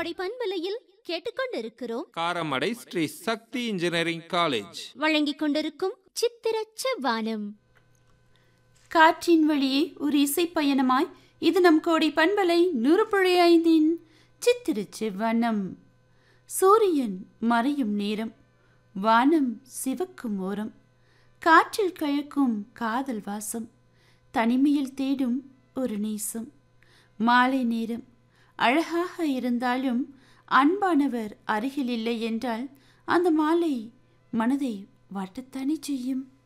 கோடை பண்பலையில் கேட்டுக்கொண்டிருக்கிறோம் காரமடை ஸ்ரீ சக்தி இன்ஜினியரிங் காலேஜ் வழங்கிக் கொண்டிருக்கும் சித்திரச்ச வானம் காற்றின் வழியே ஒரு இசை பயணமாய் இது நம் கோடி பண்பலை நூறு புள்ளி ஐந்தின் சித்திருச்சு வனம் சூரியன் மறையும் நேரம் வானம் சிவக்கும் ஓரம் காற்றில் கழக்கும் காதல் வாசம் தனிமையில் தேடும் ஒரு நேசம் மாலை நேரம் அழகாக இருந்தாலும் அன்பானவர் அருகில் இல்லை என்றால் அந்த மாலை மனதை வாட்டத்தானே செய்யும்